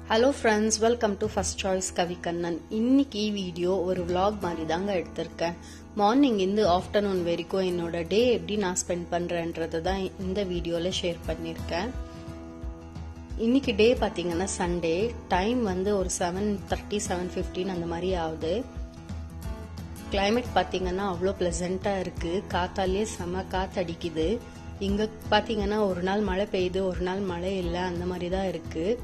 hello friends welcome to First Choice Kavikannan இன்னைக்கு video ஒரு vlog மாதிரி தாங்க எடுத்திருக்கேன் மார்னிங் இருந்து ஆஃப்டர்நூன் வரைக்கும் என்னோட டே எப்படி நான் ஸ்பெண்ட் பண்ணுறேன்றதை தான் இந்த வீடியோவில் ஷேர் பண்ணியிருக்கேன் இன்னைக்கு டே பார்த்தீங்கன்னா சண்டே டைம் வந்து ஒரு செவன் தேர்ட்டி செவன் ஃபிஃப்டின் அந்த மாதிரி ஆகுது கிளைமேட் பார்த்தீங்கன்னா அவ்வளோ ப்ளசண்ட்டாக இருக்குது காத்தாலேயே செம காத்தடிக்குது இங்கே பார்த்தீங்கன்னா ஒரு நாள் மழை பெய்யுது ஒரு நாள் மழை இல்லை அந்த மாதிரி தான் இருக்குது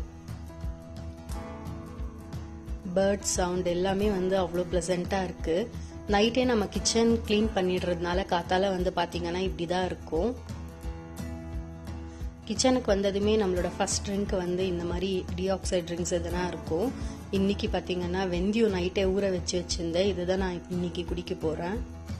பேர்ட் சவுண்ட் எல்லாமே வந்து அவ்வளோ ப்ளசண்ட்டாக இருக்குது நைட்டே நம்ம கிச்சன் க்ளீன் பண்ணிடுறதுனால காத்தால வந்து பார்த்தீங்கன்னா இப்படி தான் இருக்கும் கிச்சனுக்கு வந்ததுமே நம்மளோட ஃபர்ஸ்ட் ட்ரிங்க் வந்து இந்த மாதிரி டிஆக்சைட் ட்ரிங்க்ஸ் எதுனா இருக்கும் இன்னைக்கு பார்த்தீங்கன்னா வெந்தயம் நைட்டே ஊற வச்சு வச்சிருந்தேன் இதுதான் நான் இன்னைக்கு குடிக்க போகிறேன்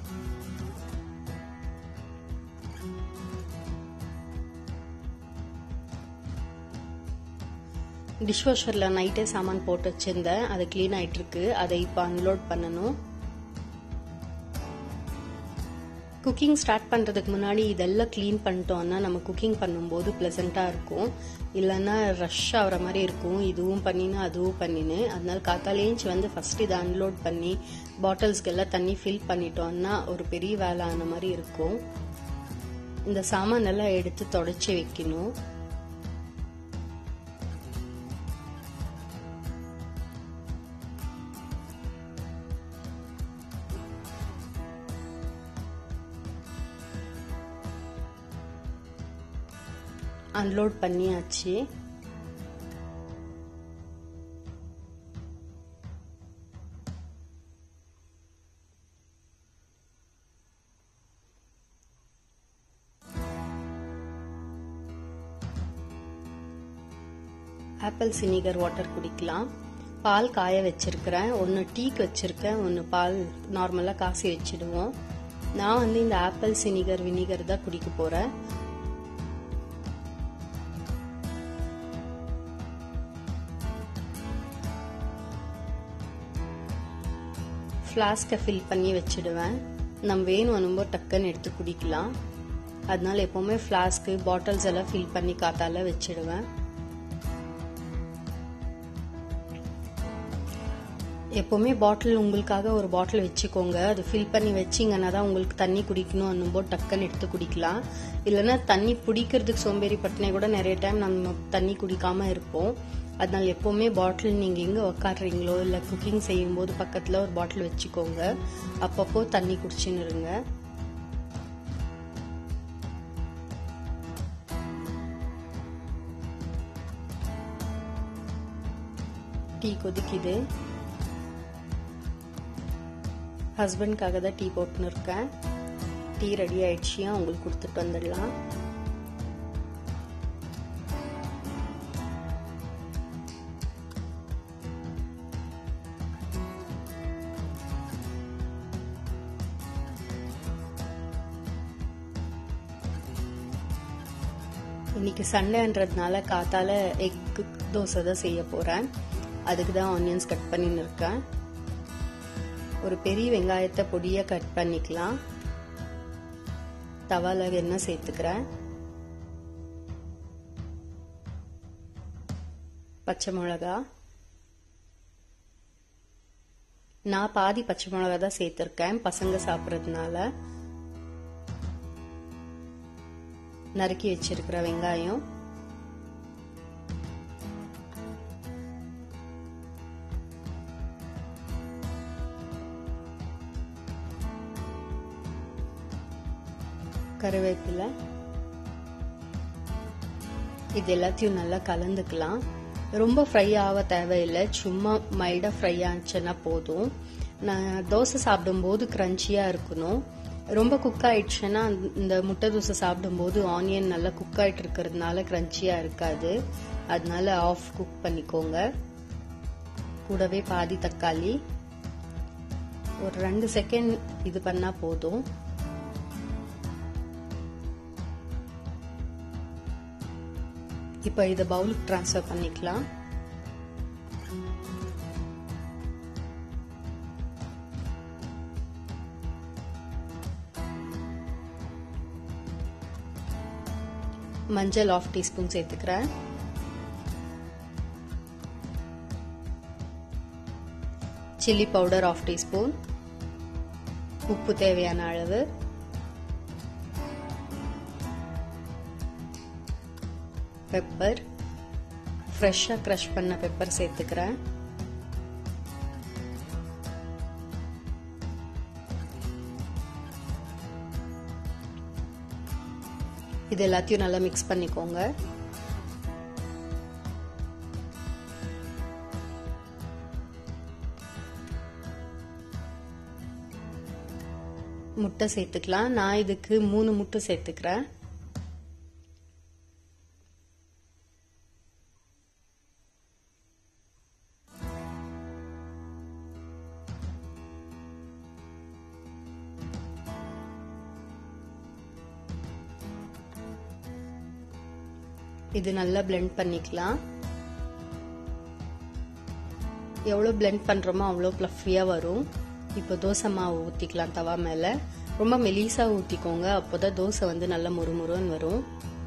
டிஷ்வாஷரில் நைட்டே சாமான் போட்டு வச்சிருந்தேன் அது க்ளீன் ஆயிட்டு இருக்கு அதை இப்போ அன்லோட் பண்ணணும் குக்கிங் ஸ்டார்ட் பண்ணுறதுக்கு முன்னாடி இதெல்லாம் க்ளீன் பண்ணிட்டோம்னா நம்ம குக்கிங் பண்ணும்போது ப்ளசண்ட்டாக இருக்கும் இல்லைன்னா ரஷ் ஆகிற மாதிரி இருக்கும் இதுவும் பண்ணினு அதுவும் பண்ணினு அதனால காத்தாலேஞ்சி வந்து ஃபஸ்ட் இதை அன்லோட் பண்ணி பாட்டில்ஸ்க்கு எல்லாம் தண்ணி ஃபில் பண்ணிட்டோம்னா ஒரு பெரிய வேலை ஆன மாதிரி இருக்கும் இந்த சாமான் எல்லாம் எடுத்து தொடச்சி வைக்கணும் அன்லோட் பண்ணியாச்சு ஆப்பிள் சினிகர் வாட்டர் குடிக்கலாம் பால் காய வச்சிருக்கிறேன் ஒன்று டீக்கு வச்சிருக்கேன் ஒன்று பால் நார்மலாக காசி வச்சிடுவோம் நான் வந்து இந்த ஆப்பிள் சினிகர் வினிகர் தான் குடிக்க போகிறேன் ஃப்ளாஸ்கை ஃபில் பண்ணி வச்சிடுவேன் நம்ம வேணும் வரும்போ டக்குன்னு எடுத்து குடிக்கலாம் அதனால எப்போவுமே ஃப்ளாஸ்க்கு பாட்டில்ஸ் எல்லாம் ஃபில் பண்ணி காத்தால வச்சிடுவேன் எப்போவுமே பாட்டில் உங்களுக்காக ஒரு பாட்டில் வச்சுக்கோங்க அது ஃபில் பண்ணி வச்சிங்கன்னா தான் உங்களுக்கு தண்ணி குடிக்கணும் அன்னும்போ டக்குன்னு எடுத்து குடிக்கலாம் இல்லைன்னா தண்ணி பிடிக்கிறதுக்கு சோம்பேறி பட்டினே கூட நிறைய டைம் நம்ம தண்ணி குடிக்காம இருப்போம் அதனால எப்போவுமே பாட்டில் நீங்கள் எங்கே உக்காடுறீங்களோ இல்லை குக்கிங் செய்யும்போது பக்கத்தில் ஒரு பாட்டில் வச்சுக்கோங்க அப்பப்போ தண்ணி குடிச்சுன்னு இருங்க டீ கொதிக்குது ஹஸ்பண்ட்காக தான் டீ போட்டுன்னு இருக்கேன் டீ ரெடி ஆயிடுச்சு அவங்களுக்கு கொடுத்துட்டு வந்துடலாம் இன்னைக்கு சண்டேன்றதுனால காத்தால எக் தோசை தான் செய்ய போறேன் அதுக்கு தான் ஆனியன்ஸ் கட் பண்ணின்னு இருக்கேன் ஒரு பெரிய வெங்காயத்தை பொடியா கட் பண்ணிக்கலாம் தவால எண்ணெய் சேர்த்துக்கிறேன் பச்சை மிளகா நான் பாதி பச்சை மிளகா தான் சேர்த்திருக்கேன் பசங்க சாப்பிட்றதுனால நறுக்கி வச்சிருக்கிற வெங்காயம் கருவேப்பிலை இது எல்லாத்தையும் நல்லா கலந்துக்கலாம் ரொம்ப ஃப்ரை ஆக தேவையில்லை சும்மா மைல்டாக ஃப்ரை ஆச்சுன்னா போதும் நான் தோசை சாப்பிடும்போது க்ரன்ச்சியாக இருக்கணும் ரொம்ப குக் ஆயிடுச்சுன்னா இந்த முட்டை தோசை சாப்பிடும்போது ஆனியன் நல்லா குக் ஆயிட்டு இருக்கிறதுனால க்ரன்ச்சியாக இருக்காது அதனால ஆஃப் குக் பண்ணிக்கோங்க கூடவே பாதி தக்காளி ஒரு ரெண்டு செகண்ட் இது பண்ணா போதும் இப்போ இதை பவுலுக்கு ட்ரான்ஸ்ஃபர் பண்ணிக்கலாம் மஞ்சள் ஆஃப் டீஸ்பூன் சேர்த்துக்கிறேன் சில்லி பவுடர் ஆஃப் டீஸ்பூன் உப்பு தேவையான அளவு பெப்பர் ஃப்ரெஷ்ஷாக க்ரஷ் பண்ண பெப்பர் சேர்த்துக்கிறேன் இது எல்லாத்தையும் நல்லா மிக்ஸ் பண்ணிக்கோங்க முட்டை சேர்த்துக்கலாம் நான் இதுக்கு மூணு முட்டை சேர்த்துக்கிறேன் இது நல்லா பிளெண்ட் பண்ணிக்கலாம் எவ்வளோ பிளெண்ட் பண்ணுறோமோ அவ்வளோ ப்ளஃபியாக வரும் இப்போ தோசை மாவு ஊற்றிக்கலாம் தவா மேலே ரொம்ப மெலிசாக ஊற்றிக்கோங்க அப்போ தான் தோசை வந்து நல்லா முறுமுறுன்னு வரும்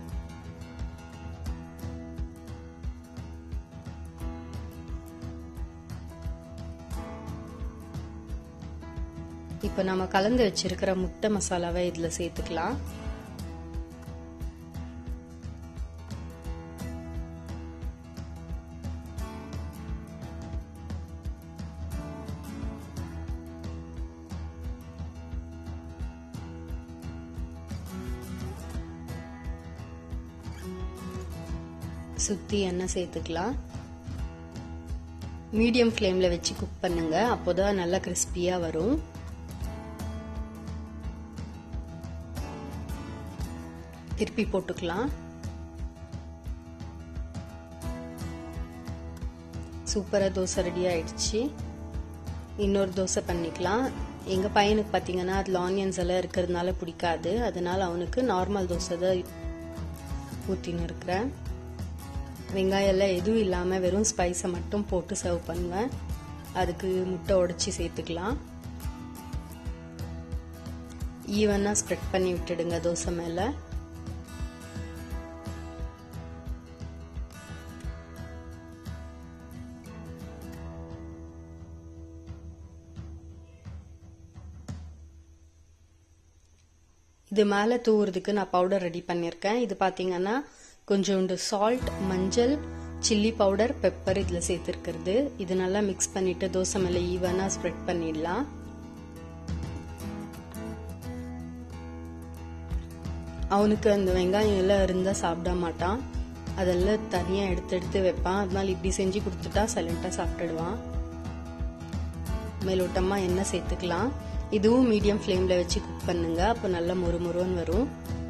இப்போ நம்ம கலந்து வச்சிருக்கிற முட்டை மசாலாவை இதில் சேர்த்துக்கலாம் சுற்றி எண்ணெய் சேர்த்துக்கலாம் மீடியம் ஃப்ளேமில் வச்சு குக் பண்ணுங்க அப்போதான் நல்லா கிறிஸ்பியாக வரும் திருப்பி போட்டுக்கலாம் சூப்பராக தோசை ரெடி ஆயிடுச்சு இன்னொரு தோசை பண்ணிக்கலாம் எங்கள் பையனுக்கு பார்த்தீங்கன்னா அதில் ஆனியன்ஸ் எல்லாம் இருக்கிறதுனால பிடிக்காது அதனால அவனுக்கு நார்மல் தோசை தான் ஊற்றின்னு இருக்கிறேன் வெங்காயம் எல்லாம் எதுவும் இல்லாமல் வெறும் ஸ்பைஸை மட்டும் போட்டு சர்வ் பண்ணுவேன் அதுக்கு முட்டை உடச்சி சேர்த்துக்கலாம் ஈவனாக ஸ்ப்ரெட் பண்ணி விட்டுடுங்க தோசை மேலே இது மேலே தூவுறதுக்கு நான் பவுடர் ரெடி பண்ணியிருக்கேன் இது பார்த்தீங்கன்னா கொஞ்சோண்டு சால்ட் மஞ்சள் சில்லி பவுடர் பெப்பர் இதில் சேர்த்துருக்கிறது இது நல்லா மிக்ஸ் பண்ணிட்டு தோசை மேலே ஈவனாக ஸ்ப்ரெட் பண்ணிடலாம் அவனுக்கு அந்த வெங்காயம் எல்லாம் இருந்தால் சாப்பிட மாட்டான் அதெல்லாம் தனியாக எடுத்து எடுத்து வைப்பான் அதனால இப்படி செஞ்சு கொடுத்துட்டா சைலண்டாக சாப்பிட்டுடுவான் மேலோட்டமாக எண்ணெய் சேர்த்துக்கலாம் இதுவும் மீடியம் ஃப்ளேமில் வச்சு குக் பண்ணுங்க அப்போ நல்லா மொறு மொறுன்னு வரும்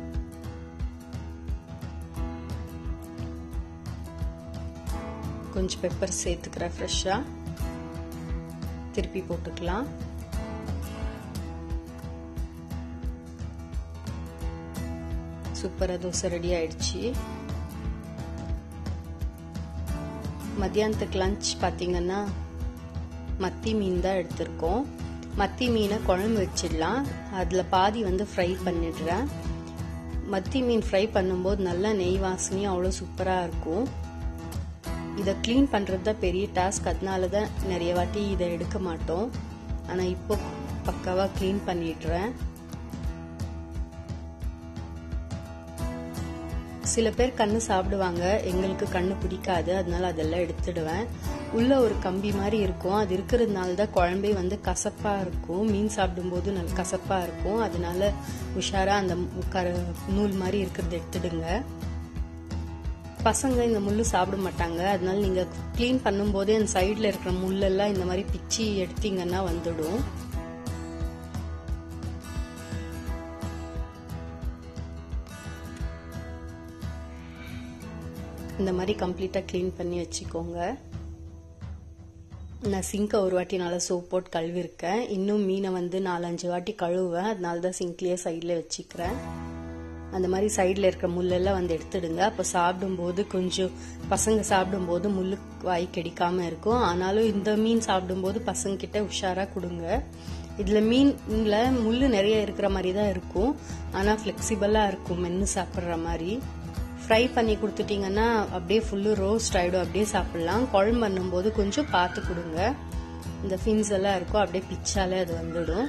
கொஞ்சம் பெப்பர் சேர்த்துக்கிறேன் ஃப்ரெஷ்ஷாக திருப்பி போட்டுக்கலாம் சூப்பராக தோசை ரெடி ஆயிடுச்சு மத்தியானத்துக்கு லஞ்ச் பார்த்தீங்கன்னா மத்தி மீன் தான் எடுத்திருக்கோம் மத்தி மீனை குழம்பு வச்சிடலாம் அதில் பாதி வந்து ஃப்ரை பண்ணிடுறேன் மத்தி மீன் ஃப்ரை பண்ணும்போது நல்லா நெய் வாசனையும் அவ்வளோ சூப்பராக இருக்கும் இதை க்ளீன் பண்ணுறது தான் பெரிய டாஸ்க் அதனால தான் நிறைய வாட்டி இதை எடுக்க மாட்டோம் ஆனால் இப்போ பக்காவாக க்ளீன் பண்ணிடுறேன் சில பேர் கண்ணு சாப்பிடுவாங்க எங்களுக்கு கண்ணு பிடிக்காது அதனால அதெல்லாம் எடுத்துடுவேன் உள்ள ஒரு கம்பி மாதிரி இருக்கும் அது இருக்கிறதுனால தான் குழம்பே வந்து கசப்பா இருக்கும் மீன் சாப்பிடும்போது நல்ல கசப்பா இருக்கும் அதனால உஷாரா அந்த கர நூல் மாதிரி இருக்கிறத எடுத்துடுங்க பசங்க இந்த முள்ளு சாப்பிட மாட்டாங்க அதனால நீங்க க்ளீன் பண்ணும்போதே அந்த சைட்ல இருக்கிற முள்ளெல்லாம் இந்த மாதிரி பிச்சு எடுத்தீங்கன்னா வந்துடும் இந்த மாதிரி கம்ப்ளீட்டாக க்ளீன் பண்ணி வச்சுக்கோங்க நான் சிங்கை ஒரு வாட்டி நல்லா சோப் போட்டு கழுவிருக்கேன் இன்னும் மீனை வந்து நாலஞ்சு வாட்டி கழுவுவேன் அதனால தான் சிங்க்லேயே சைடில் வச்சுக்கிறேன் அந்த மாதிரி சைடில் இருக்கிற முள்ளெல்லாம் வந்து எடுத்துடுங்க அப்போ சாப்பிடும்போது கொஞ்சம் பசங்க சாப்பிடும்போது முள்ளு வாய் கெடிக்காம இருக்கும் ஆனாலும் இந்த மீன் சாப்பிடும்போது பசங்க கிட்ட உஷாராக கொடுங்க இதில் மீன்ல முள்ளு நிறைய இருக்கிற மாதிரி தான் இருக்கும் ஆனால் ஃப்ளெக்சிபிளாக இருக்கும் மென்று சாப்பிட்ற மாதிரி ஃப்ரை பண்ணி கொடுத்துட்டீங்கன்னா அப்படியே ஃபுல்லு ரோஸ்ட் ஆகிடும் அப்படியே சாப்பிட்லாம் குழம்பு பண்ணும்போது கொஞ்சம் பார்த்து கொடுங்க இந்த ஃபின்ஸ் எல்லாம் இருக்கும் அப்படியே பிச்சாலே அது வந்துடும்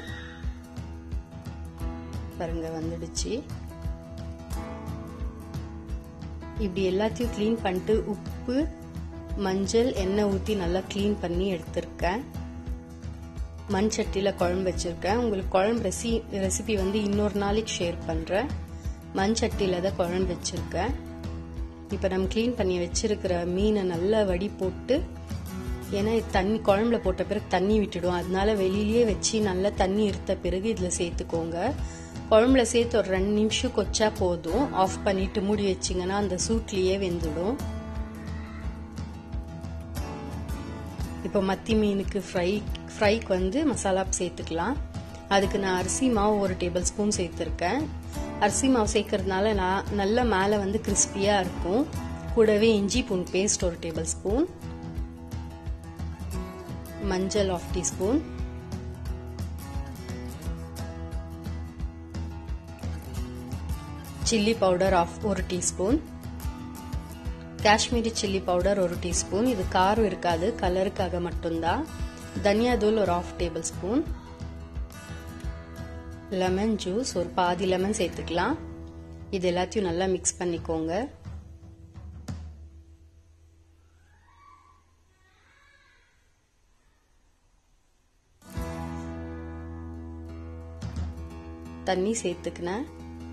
பாருங்க வந்துடுச்சு இப்படி எல்லாத்தையும் க்ளீன் பண்ணிட்டு உப்பு மஞ்சள் எண்ணெய் ஊற்றி நல்லா க்ளீன் பண்ணி எடுத்திருக்கேன் மண் சட்டியில் குழம்பு வச்சுருக்கேன் உங்களுக்கு குழம்பு ரெசி ரெசிபி வந்து இன்னொரு நாளைக்கு ஷேர் பண்ணுறேன் மண் சட்டியில் தான் குழம்பு வச்சுருக்கேன் இப்போ நம்ம க்ளீன் பண்ணி வச்சிருக்கிற மீனை நல்லா வடி போட்டு ஏன்னா தண்ணி குழம்புல போட்ட பிறகு தண்ணி விட்டுடும் அதனால வெளியிலேயே வச்சு நல்லா தண்ணி இருத்த பிறகு இதில் சேர்த்துக்கோங்க குழம்புல சேர்த்து ஒரு ரெண்டு நிமிஷம் கொச்சா போதும் ஆஃப் பண்ணிட்டு மூடி வச்சிங்கன்னா அந்த சூட்லேயே வெந்துடும் இப்போ மத்தி மீனுக்கு ஃப்ரை ஃப்ரைக்கு வந்து மசாலா சேர்த்துக்கலாம் அதுக்கு நான் அரிசி மாவு ஒரு டேபிள் ஸ்பூன் சேர்த்துருக்கேன் அரிசி மாவு சேர்க்கறதுனால நான் நல்ல மேலே வந்து கிறிஸ்பியாக இருக்கும் கூடவே இஞ்சி பூன் பேஸ்ட் ஒரு டேபிள் ஸ்பூன் மஞ்சள் half teaspoon chilli powder half ஒரு டீஸ்பூன் காஷ்மீரி சில்லி பவுடர் ஒரு டீஸ்பூன் இது காரம் இருக்காது கலருக்காக மட்டும்தான் தனியா தூள் ஒரு half tablespoon lemon juice ஒரு பாதி லெமன் சேர்த்துக்கலாம் இது எல்லாத்தையும் நல்லா மிக்ஸ் பண்ணிக்கோங்க தண்ணி சேர்த்துக்கினேன்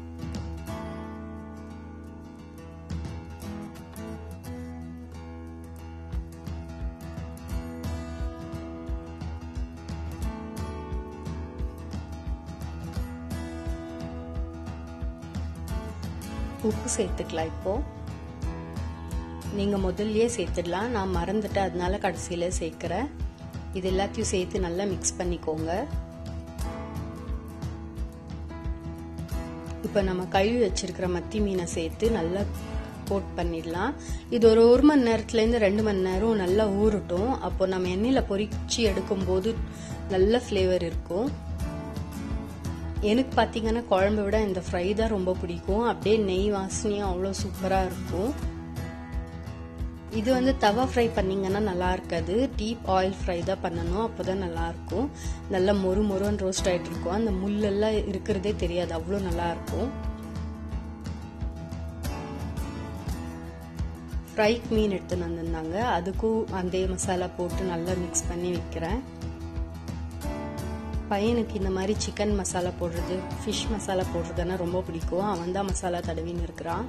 உப்பு சேர்த்துக்கலாம் இப்போ நீங்க முதல்லயே சேர்த்துடலாம் நான் மறந்துட்டேன் அதனால கடைசியில சேர்க்கிறேன் இது எல்லாத்தையும் சேர்த்து நல்லா மிக்ஸ் பண்ணிக்கோங்க இப்போ நம்ம கழுவி வச்சிருக்கிற மத்தி மீனை சேர்த்து நல்லா கோட் பண்ணிடலாம் இது ஒரு ஒரு மணி நேரத்துலேருந்து ரெண்டு மணி நேரம் நல்லா ஊறட்டும் அப்போ நம்ம எண்ணெயில் பொரிச்சு எடுக்கும்போது நல்ல ஃப்ளேவர் இருக்கும் எனக்கு பார்த்தீங்கன்னா குழம்பை விட இந்த ஃப்ரை தான் ரொம்ப பிடிக்கும் அப்படியே நெய் வாசனையும் அவ்வளோ சூப்பராக இருக்கும் இது வந்து தவா ஃப்ரை பண்ணிங்கன்னா நல்லா இருக்காது டீப் ஆயில் ஃப்ரை தான் பண்ணணும் அப்போ தான் நல்லா இருக்கும் நல்லா மொறு மொறுன்னு ரோஸ்ட் ஆகிட்டு இருக்கும் அந்த முள்ளெல்லாம் இருக்கிறதே தெரியாது அவ்வளோ நல்லா இருக்கும் ஃப்ரைக் மீன் எடுத்துன்னு வந்திருந்தாங்க அதுக்கும் அதே மசாலா போட்டு நல்லா மிக்ஸ் பண்ணி வைக்கிறேன் பையனுக்கு இந்த மாதிரி சிக்கன் மசாலா போடுறது ஃபிஷ் மசாலா போடுறதுன்னா ரொம்ப பிடிக்கும் அவன் தான் மசாலா தடவின்னு இருக்கிறான்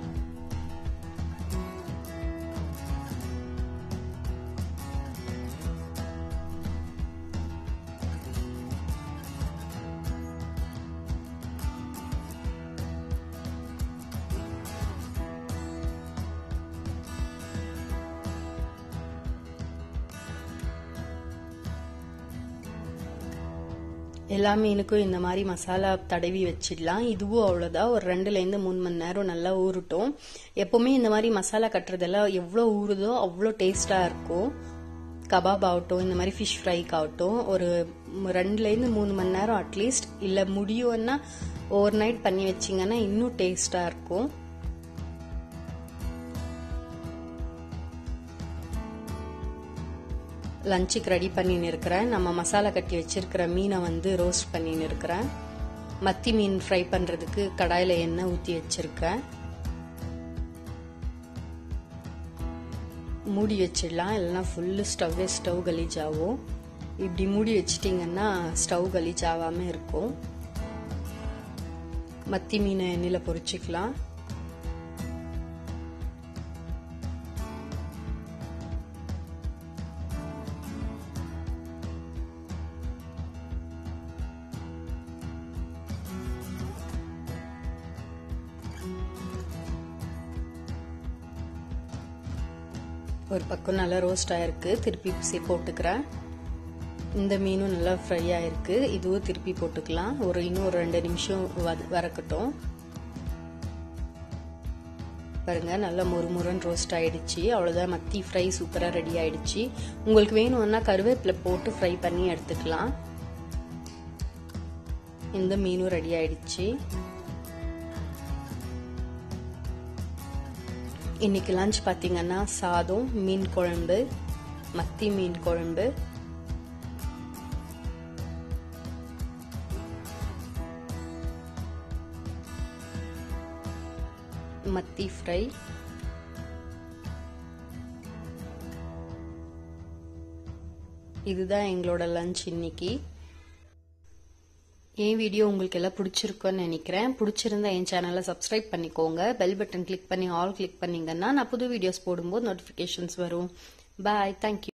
எல்லா மீனுக்கும் இந்த மாதிரி மசாலா தடவி வச்சிடலாம் இதுவும் அவ்வளோதான் ஒரு ரெண்டுலேருந்து மூணு மணி நேரம் நல்லா ஊறட்டும் எப்போவுமே இந்த மாதிரி மசாலா கட்டுறதெல்லாம் எவ்வளோ ஊறுதோ அவ்வளோ டேஸ்டாக இருக்கும் கபாப் ஆகட்டும் இந்த மாதிரி ஃபிஷ் ஃப்ரைக்கு ஆகட்டும் ஒரு ரெண்டுலேருந்து மூணு மணி நேரம் அட்லீஸ்ட் இல்லை முடியும்னா ஓவர் நைட் பண்ணி வச்சிங்கன்னா இன்னும் டேஸ்டாக இருக்கும் லஞ்சுக்கு ரெடி பண்ணின்னு இருக்கிறேன் நம்ம மசாலா கட்டி வச்சிருக்கிற மீனை வந்து ரோஸ்ட் பண்ணின்னு இருக்கிறேன் மத்தி மீன் ஃப்ரை பண்ணுறதுக்கு கடாயில் எண்ணெய் ஊற்றி வச்சிருக்கேன் மூடி வச்சிடலாம் இல்லைன்னா ஃபுல்லு ஸ்டவ்வே ஸ்டவ் கலீஜ் ஆகும் இப்படி மூடி வச்சிட்டிங்கன்னா ஸ்டவ் கலீஜ் ஆகாமல் இருக்கும் மத்தி மீனை எண்ணெயில் பொரிச்சிக்கலாம் ஒரு பக்கம் நல்லா ரோஸ்ட் ஆயிருக்கு திருப்பி சே போட்டுக்கிறேன் இந்த மீனும் நல்லா ஃப்ரை ஆயிருக்கு இதுவும் திருப்பி போட்டுக்கலாம் ஒரு இன்னும் ஒரு ரெண்டு நிமிஷம் வறக்கட்டும் பாருங்க நல்லா முறுமுறுன்னு ரோஸ்ட் ஆயிடுச்சு அவ்வளோதான் மத்தி ஃப்ரை சூப்பராக ரெடி ஆயிடுச்சு உங்களுக்கு வேணும்னா கருவேப்பிலை போட்டு ஃப்ரை பண்ணி எடுத்துக்கலாம் இந்த மீனும் ரெடி ஆயிடுச்சு இன்னைக்கு லஞ்ச் பார்த்தீங்கன்னா சாதம் மீன் குழம்பு மத்தி மீன் குழம்பு மத்தி ஃப்ரை இதுதான் எங்களோட லஞ்ச் இன்னைக்கு என் வீடியோ உங்களுக்கு எல்லாம் பிடிச்சிருக்குன்னு நினைக்கிறேன் பிடிச்சிருந்தா என் சேனலை சப்ஸ்கிரைப் பண்ணிக்கோங்க பெல் பட்டன் கிளிக் பண்ணி ஆல் கிளிக் பண்ணீங்கன்னா நான் புது வீடியோஸ் போடும்போது நோட்டிஃபிகேஷன்ஸ் வரும் பாய் தேங்க்யூ